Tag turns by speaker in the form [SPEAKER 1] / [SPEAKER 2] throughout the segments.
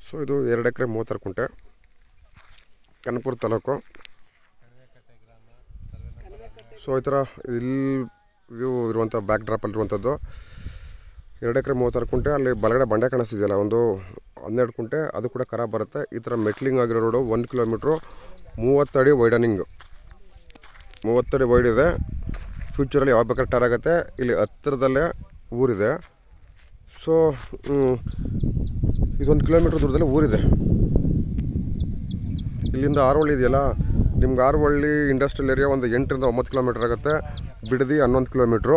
[SPEAKER 1] so ಇದು ಎರಡು ಎಕರೆ ಮೂವತ್ತಾರು ಕುಂಟೆ ಕನಕಪುರ ತಾಲೂಕು ಸೊ ಈ ಥರ ಇಲ್ಲಿ ವ್ಯೂ ಇರುವಂಥ ಬ್ಯಾಕ್ ಡ್ರಾಪಲ್ಲಿ ಇರುವಂಥದ್ದು ಎರಡು ಎಕರೆ ಮೂವತ್ತಾರು ಕುಂಟೆ ಅಲ್ಲಿ ಬಲಗಡೆ ಬಂಡೆ ಕಾಣಿಸ್ತಿದೆಯಲ್ಲ ಒಂದು ಹನ್ನೆರಡು ಕುಂಟೆ ಅದು ಕೂಡ ಖರಾಬ್ ಬರುತ್ತೆ ಈ ಥರ ಮೆಟ್ಲಿಂಗ್ ಆಗಿರೋ ರೋಡು ಒಂದು ಕಿಲೋಮೀಟ್ರು ಮೂವತ್ತಡಿ ವೈಡನಿಂಗು ಮೂವತ್ತಡಿ ವೈಡ್ ಇದೆ ಫ್ಯೂಚರಲ್ಲಿ ಯಾವಾಗ ಬೇಕಾದ್ರೆ ಟೈರ್ ಆಗುತ್ತೆ ಇಲ್ಲಿ ಹತ್ತಿರದಲ್ಲೇ ಊರಿದೆ ಸೊ ಇದೊಂದು ಕಿಲೋಮೀಟ್ರ್ ದೂರದಲ್ಲಿ ಊರಿದೆ ಇಲ್ಲಿಂದ ಆರೋಳ್ಳಿ ಇದೆಯಲ್ಲ ನಿಮ್ಗೆ ಆರೋಳ್ಳಿ ಇಂಡಸ್ಟ್ರಿಯಲ್ ಏರಿಯಾ ಒಂದು ಎಂಟರಿಂದ ಒಂಬತ್ತು ಕಿಲೋಮೀಟ್ರ್ ಆಗುತ್ತೆ ಬಿಡದಿ ಹನ್ನೊಂದು ಕಿಲೋಮೀಟ್ರು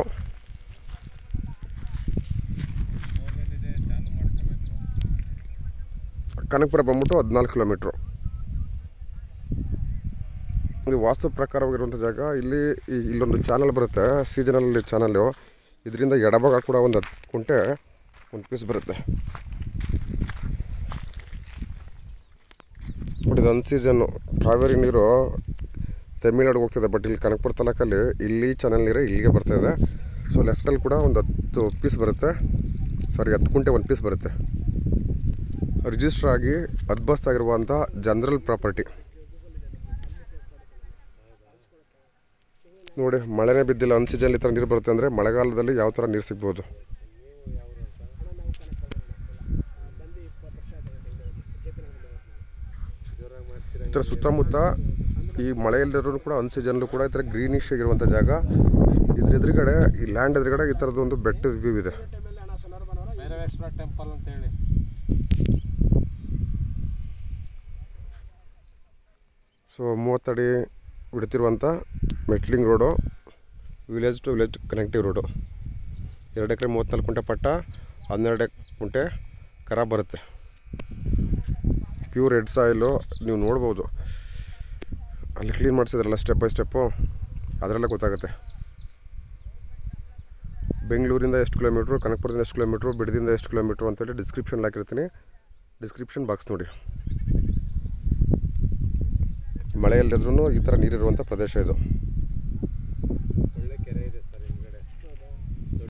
[SPEAKER 1] ಕನಕಪುರ ಬಂದ್ಬಿಟ್ಟು ಹದಿನಾಲ್ಕು ಕಿಲೋಮೀಟ್ರು ಇದು ವಾಸ್ತು ಪ್ರಕಾರವಾಗಿರುವಂಥ ಜಾಗ ಇಲ್ಲಿ ಈ- ಇಲ್ಲೊಂದು ಚಾನಲ್ ಬರುತ್ತೆ ಸೀಸನಲ್ ಚಾನಲ್ಲು ಇದರಿಂದ ಎಡಭಾಗ ಕೂಡ ಒಂದು ಹತ್ತು ಕುಂಟೆ ಒಂದು ಪೀಸ್ ಬರುತ್ತೆ ಬಟ್ ಇದು ಅನ್ ಸೀಸನ್ನು ಕಾವೇರಿ ನೀರು ತಮಿಳ್ನಾಡಿಗೆ ಹೋಗ್ತಿದೆ ಬಟ್ ಇಲ್ಲಿ ಕನಕಪುರ ತಾಲೂಕಲ್ಲಿ ಇಲ್ಲಿ ಚಾನಲ್ ನೀರೇ ಇಲ್ಲಿಗೆ ಬರ್ತಾ ಇದೆ ಸೊ ಲೆಫ್ಟಲ್ಲಿ ಕೂಡ ಒಂದು ಹತ್ತು ಪೀಸ್ ಬರುತ್ತೆ ಸಾರಿ ಹತ್ತು ಕುಂಟೆ ಒಂದು ಪೀಸ್ ಬರುತ್ತೆ ರಿಜಿಸ್ಟರ್ ಆಗಿ ಅದ್ಬಸ್ತಾಗಿರುವಂಥ ಜನರಲ್ ಪ್ರಾಪರ್ಟಿ ನೋಡಿ ಮಳೆನೇ ಬಿದ್ದಿಲ್ಲ ಅನ್ ಸೀಸನ್ ಈ ಥರ ನೀರು ಬರುತ್ತೆ ಅಂದರೆ ಮಳೆಗಾಲದಲ್ಲಿ ಯಾವ ಥರ ನೀರು ಸಿಗ್ಬೋದು ಈ ಥರ ಸುತ್ತಮುತ್ತ ಈ ಮಳೆ ಇಲ್ಲದಿದ್ರು ಕೂಡ ಅನ್ ಸೀಸನ್ಲು ಕೂಡ ಈ ಥರ ಗ್ರೀನಿಶ್ ಆಗಿರುವಂಥ ಜಾಗ ಇದ್ರ ಎದುರುಗಡೆ ಈ ಲ್ಯಾಂಡ್ ಎದುರುಗಡೆ ಈ ಥರದ್ದು ಒಂದು ಬೆಟ್ಟದ ವ್ಯೂ ಇದೆ
[SPEAKER 2] ಭೈರವೇಶ್ವರ ಟೆಂಪಲ್ ಅಂತ ಹೇಳಿ
[SPEAKER 1] ಸೊ ಮೂವತ್ತಡಿ ಬಿಡ್ತಿರುವಂಥ metalling road village to village connective road ಎರಡು ಎಕರೆ ಮೂವತ್ತ್ನಾಲ್ಕು ಕುಂಟೆ ಪಟ್ಟ ಹನ್ನೆರಡು ಕುಂಟೆ ಖರಾಬ್ ಬರುತ್ತೆ ಪ್ಯೂರ್ ರೆಡ್ ಸಾಯಿಲು ನೀವು ನೋಡ್ಬೋದು ಅಲ್ಲಿ ಕ್ಲೀನ್ ಮಾಡಿಸಿದ್ರಲ್ಲ ಸ್ಟೆಪ್ ಬೈ ಸ್ಟೆಪ್ಪು ಅದರಲ್ಲೇ ಗೊತ್ತಾಗುತ್ತೆ ಬೆಂಗಳೂರಿಂದ ಎಷ್ಟು ಕಿಲೋಮೀಟ್ರು ಕನಕಪುರದಿಂದ ಎಷ್ಟು ಕಿಲೋಮೀಟ್ರು ಬಿಡದಿಂದ ಎಷ್ಟು ಕಿಲೋಮೀಟ್ರು ಅಂತೇಳಿ ಡಿಸ್ಕ್ರಿಪ್ಷನ್ ಹಾಕಿರ್ತೀನಿ ಡಿಸ್ಕ್ರಿಪ್ಷನ್ ಬಾಕ್ಸ್ ನೋಡಿ ಮಳೆ ಇಲ್ಲದಿದ್ರೂ ಈ ಥರ ನೀರಿರುವಂಥ ಪ್ರದೇಶ ಇದು